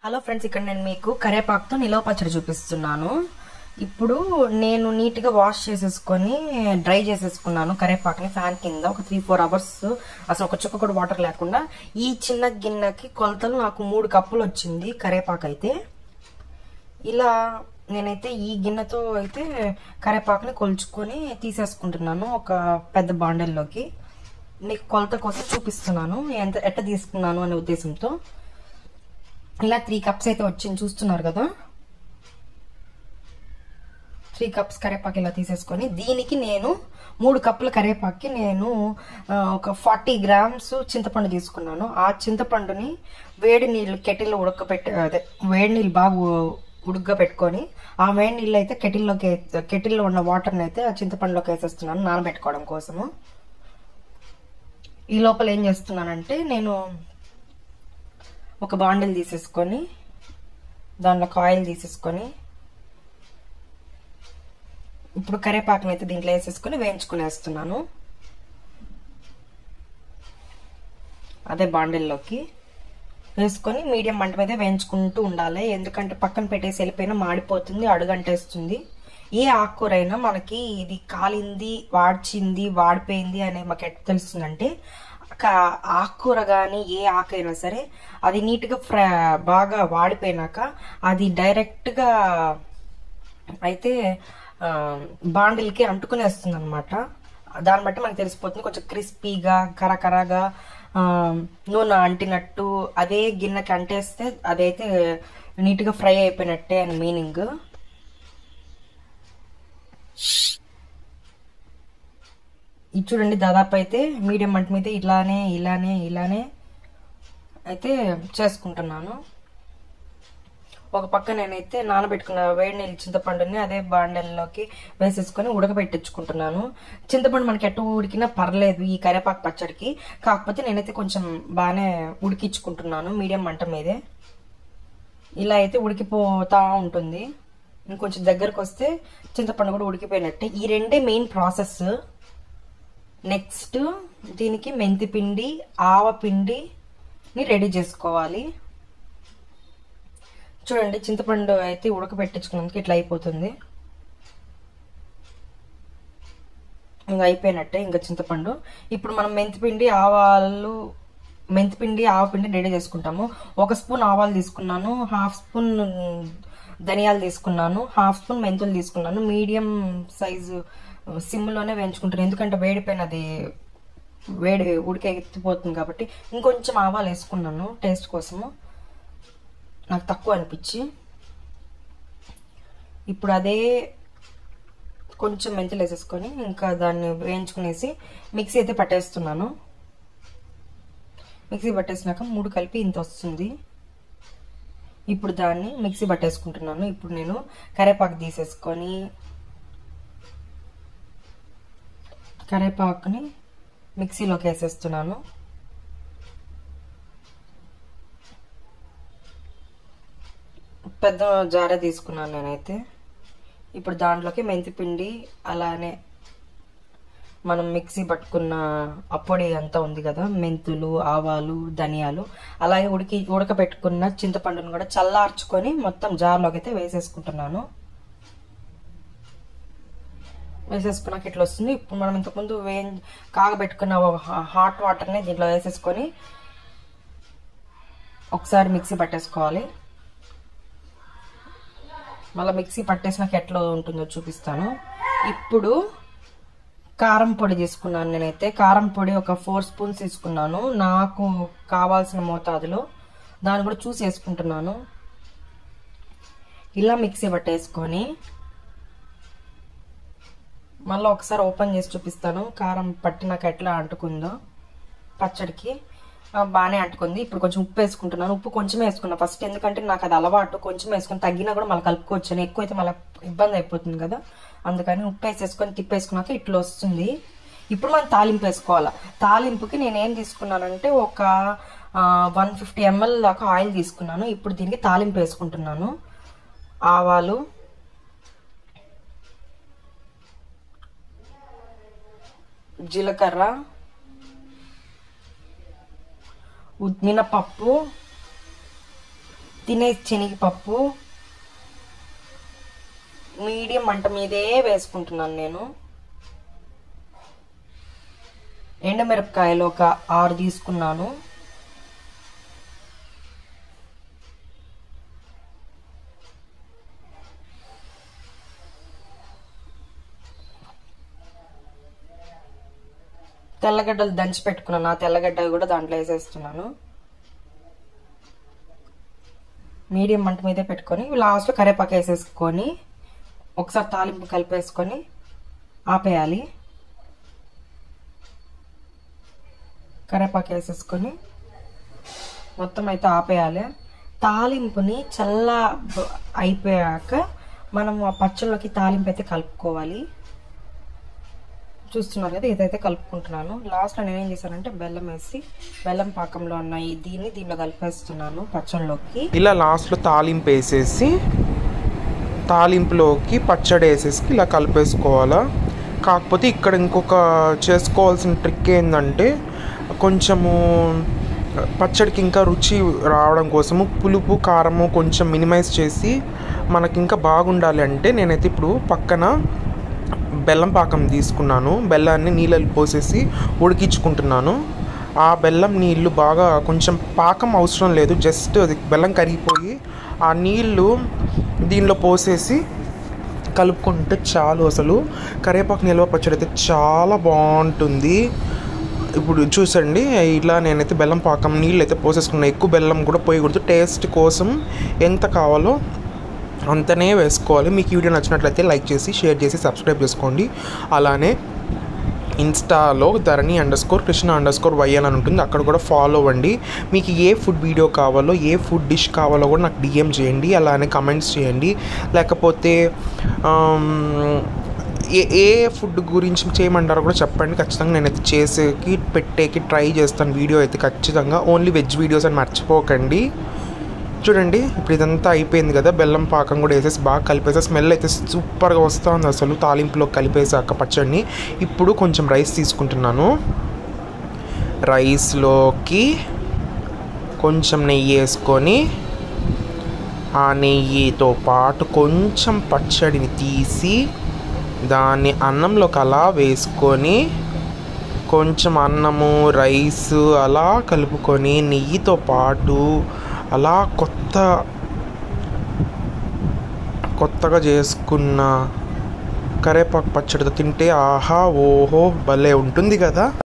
hello friends ఇక్కడ నేను మీకు కరేపాకుతో నిలవ పచ్చడి చూపిస్తున్నాను ఇప్పుడు నేను నీట్గా వాష్ చేసేసుకొని డ్రై చేసేసుకున్నాను కరేపాకుని ఫ్యాన్ కింద ఒక త్రీ ఫోర్ అవర్స్ అసలు ఒక చుక్క కూడా వాటర్ లేకుండా ఈ చిన్న గిన్నెకి కొలతలు నాకు మూడు కప్పులు వచ్చింది కరేపాకు అయితే ఇలా నేనైతే ఈ గిన్నెతో అయితే కరేపాకుని కొలుచుకొని తీసేసుకుంటున్నాను ఒక పెద్ద బాండల్లోకి నీకు కొలత కోసం చూపిస్తున్నాను ఎంత ఎట్ట తీసుకున్నాను అనే ఉద్దేశంతో ఇలా త్రీ కప్స్ అయితే వచ్చింది చూస్తున్నారు కదా త్రీ కప్స్ కరేపాకు ఇలా తీసేసుకొని దీనికి నేను మూడు కప్పుల కరేపాకి నేను ఆ, ఒక ఫార్టీ గ్రామ్స్ చింతపండు తీసుకున్నాను ఆ చింతపండుని వేడి నీళ్ళు కెటిల్లో ఉడకపెట్టి అదే వేడి నీళ్ళు బాగా ఉడుగ్గా పెట్టుకొని ఆ వేడి నీళ్ళు అయితే కెటిల్లోకి కెటిల్లో ఉన్న వాటర్ని అయితే ఆ చింతపండులోకి వేసేస్తున్నాను నానబెట్టుకోవడం కోసము ఈ లోపల ఏం చేస్తున్నానంటే నేను ఒక బాండిల్ తీసేసుకొని దానిలో ఆయిల్ తీసేసుకొని ఇప్పుడు కరేపాకుని అయితే దీంట్లో వేసేసుకొని వేయించుకునేస్తున్నాను అదే బాండిల్లోకి వేసుకొని మీడియం మంట మీద వేయించుకుంటూ ఉండాలి ఎందుకంటే పక్కన పెట్టేసి వెళ్ళిపోయినా మాడిపోతుంది అడుగంటేస్తుంది ఏ ఆకుకూరైనా మనకి ఇది కాలింది వాడ్చింది వాడిపోయింది అనే మాకు ఎట్లా తెలుస్తుందంటే కా- ఆకుకూర కానీ ఏ ఆకైనా సరే అది నీట్గా ఫ్ర బాగా వాడిపోయినాక అది డైరెక్ట్గా అయితే ఆ, బాండిల్కి అంటుకునేస్తుంది అనమాట దాన్ని బట్టి మనకు తెలిసిపోతుంది కొంచెం క్రిస్పీగా కరకరగా ఆ, నూనె అంటినట్టు అదే గిన్నెకి అంటేస్తే అదైతే నీట్గా ఫ్రై అయిపోయినట్టే అని మీనింగ్ ఇది చూడండి దాదాపు అయితే మీడియం మంట మీద ఇలానే ఇలానే ఇలానే అయితే చేసుకుంటున్నాను ఒక పక్క నేనైతే నానబెట్టుకున్న వేడి నీళ్ళు చింతపండుని అదే బాండల్లోకి వేసేసుకొని ఉడకబెట్టించుకుంటున్నాను చింతపండు మనకి ఎట్ట ఉడికినా పర్లేదు ఈ కరివేపాకు పచ్చడికి కాకపోతే నేనైతే కొంచెం బాగానే ఉడికించుకుంటున్నాను మీడియం మంట మీదే ఇలా అయితే ఉడికిపోతా ఉంటుంది ఇంకొంచెం దగ్గరకు వస్తే చింతపండు కూడా ఉడికిపోయినట్టే ఈ రెండే మెయిన్ ప్రాసెస్ నెక్స్ట్ దీనికి మెంతి పిండి ఆవ పిండిని రెడీ చేసుకోవాలి చూడండి చింతపండు అయితే ఉడకబెట్టించుకున్నందుకు ఇట్లా అయిపోతుంది ఇంకా అయిపోయినట్టే ఇంకా చింతపండు ఇప్పుడు మనం మెంతిపిండి ఆవాలు మెంతిపిండి ఆవపిండి రెడీ చేసుకుంటాము ఒక స్పూన్ ఆవాలు తీసుకున్నాను హాఫ్ స్పూన్ ధనియాలు తీసుకున్నాను హాఫ్ స్పూన్ మెంతులు తీసుకున్నాను మీడియం సైజు సిమ్లోనే వేయించుకుంటాను ఎందుకంటే వేడిపోయినది వేడి ఉడికి ఎత్తిపోతుంది కాబట్టి ఇంకొంచెం ఆవాలు వేసుకున్నాను టేస్ట్ కోసము నాకు తక్కువ అనిపించి ఇప్పుడు అదే కొంచెం మెంతులు వేసేసుకొని ఇంకా దాన్ని వేయించుకునేసి మిక్సీ అయితే పట్టేస్తున్నాను మిక్సీ పట్టేసినాక మూడు కలిపి ఇంత వస్తుంది ఇప్పుడు దాన్ని మిక్సీ పట్టేసుకుంటున్నాను ఇప్పుడు నేను కరేపాకు తీసేసుకొని కరేపాకుని మిక్సీలోకి వేసేస్తున్నాను పెద్ద జారే తీసుకున్నాను నేనైతే ఇప్పుడు దాంట్లోకి మెంతి పిండి అలానే మనం మిక్సీ పట్టుకున్న అప్పొడి అంతా ఉంది కదా మెంతులు ఆవాలు ధనియాలు అలాగే ఉడికి ఉడకబెట్టుకున్న చింతపండును కూడా చల్లార్చుకొని మొత్తం జార్లోకి అయితే వేసేసుకుంటున్నాను వేసేసుకున్నాక ఇట్లా వస్తుంది ఇప్పుడు మనం ఇంతకుముందు వే కాగబెట్టుకున్న హాట్ వాటర్ని దీంట్లో వేసేసుకొని ఒకసారి మిక్సీ పట్టేసుకోవాలి మళ్ళీ మిక్సీ పట్టేసినాక ఎట్లా ఉంటుందో చూపిస్తాను ఇప్పుడు కారం పొడి తీసుకున్నాను నేనైతే కారం పొడి ఒక ఫోర్ స్పూన్స్ తీసుకున్నాను నాకు కావాల్సిన మోతాదులో దాన్ని కూడా చూసి వేసుకుంటున్నాను ఇలా మిక్సీ పట్టేసుకొని మళ్ళీ ఒకసారి ఓపెన్ చేసి చూపిస్తాను కారం పట్టినాక ఎట్లా అంటుకుందో పచ్చడికి ఆ, బాగానే అంటుకుంది ఇప్పుడు కొంచెం ఉప్పు వేసుకుంటున్నాను ఉప్పు కొంచెం వేసుకున్నా ఫస్ట్ ఎందుకంటే నాకు అది అలవాటు కొంచెం వేసుకొని తగ్గినా కూడా మళ్ళీ కలుపుకోవచ్చు ఎక్కువ అయితే మళ్ళీ ఇబ్బంది అయిపోతుంది కదా అందుకని ఉప్పు వేసేసుకొని తిప్పేసుకున్నాక ఇట్లా వస్తుంది ఇప్పుడు మనం తాలింపు వేసుకోవాలి తాలింపుకి నేను ఏం తీసుకున్నానంటే ఒక వన్ ఫిఫ్టీ ఎంఎల్ దాకా ఆయిల్ తీసుకున్నాను ఇప్పుడు దీనికి తాలింపు వేసుకుంటున్నాను ఆవాలు జీలకర్ర ఉ- మినపప్పు తినే శనగపప్పు మీడియం మంట మీదే వేసుకుంటున్నాను నేను ఎండమిరపకాయలు ఒక ఆరు తీసుకున్నాను తెల్లగడ్డలు దంచి పెట్టుకున్నాను ఆ తెల్లగడ్డలు కూడా దాంట్లో వేసేస్తున్నాను మీడియం మంట మీదే పెట్టుకొని లాస్ట్లో కరివేపాకు వేసేసుకొని ఒకసారి తాలింపు కలిపేసుకొని ఆపేయాలి కరివేపాకు వేసేసుకొని మొత్తం అయితే ఆపేయాలి తాలింపుని చల్ల బ- అయిపోయాక మనం ఆ పచ్చళ్ళలోకి తాలింపు అయితే కలుపుకోవాలి చూస్తున్నారు కదా ఇదైతే కలుపుకుంటున్నాను లాస్ట్లో నేను ఏం చేశానంటే బెల్లం వేసి బెల్లం పాకంలో ఉన్న ఈ దీన్ని దీనిలో కలిపేస్తున్నాను పచ్చళ్ళలోకి ఇలా లాస్ట్లో తాలింపు వేసేసి తాలింపులోకి పచ్చడి వేసేసి ఇలా కలిపేసుకోవాలా కాకపోతే ఇక్కడ ఇంకొక చేసుకోవాల్సిన ట్రిక్ ఏంటంటే కొంచెము పచ్చడికి ఇంకా రుచి రావడం కోసము పులుపు కారము కొంచెం మినిమైజ్ చేసి మనకి ఇంకా బాగుండాలి అంటే నేనైతే ఇప్పుడు పక్కన బెల్లం పాకం తీసుకున్నాను బెల్లాన్ని నీళ్ళలో పోసేసి ఉడికించుకుంటున్నాను ఆ బెల్లం నీళ్ళు బాగా కొంచెం పాకం అవసరం లేదు జస్ట్ అది బెల్లం కరిగిపోయి ఆ నీళ్ళు దీనిలో పోసేసి కలుపుకుంటే చాలు అసలు కరివేపాకు నిల్వ పచ్చడి అయితే చాలా బాగుంటుంది ఇప్పుడు చూసండి ఇలా నేనైతే బెల్లం పాకం నీళ్ళు అయితే పోసేసుకున్నాను ఎక్కువ బెల్లం కూడా పోయకూడదు టేస్ట్ కోసం ఎంత కావాలో అంతనే వేసుకోవాలి మీకు ఈ వీడియో నచ్చినట్లయితే లైక్ చేసి షేర్ చేసి సబ్స్క్రైబ్ చేసుకోండి అలానే ఇన్స్టాలో Dharani underscore Krishna underscore Y అని ఉంటుంది అక్కడ కూడా ఫాలో అవ్వండి మీకు ఏ ఫుడ్ వీడియో కావాలో ఏ ఫుడ్ డిష్ కావాలో కూడా నాకు డిఎం చేయండి అలానే కమెంట్స్ చేయండి లేకపోతే ఆమ్, ఏ ఏ ఫుడ్ గురించి చేయమంటారో కూడా చెప్పండి ఖచ్చితంగా నేనైతే చేసేకి పెట్టేకి ట్రై చేస్తాను వీడియో అయితే ఖచ్చితంగా ఓన్లీ వెజ్ వీడియోస్ అని మర్చిపోకండి చూడండి ఇప్పుడు ఇదంతా అయిపోయింది కదా బెల్లం పాకం కూడా వేసేసి బాగా కలిపేసి స్మెల్ అయితే సూపర్గా వస్తుంది అసలు తాలింపులో కలిపేసాక పచ్చడిని ఇప్పుడు కొంచెం రైస్ తీసుకుంటున్నాను రైస్లోకి కొంచెం నెయ్యి వేసుకొని ఆ నెయ్యితో పాటు కొంచెం పచ్చడిని తీసి దాన్ని అన్నంలోకి అలా వేసుకొని కొంచెం అన్నము రైస్ అలా కలుపుకొని నెయ్యితో పాటు అలా కొత్త కొత్తగా చేసుకున్న కరేపాకు పచ్చడితో తింటే ఆహా ఓహో భలే ఉంటుంది కదా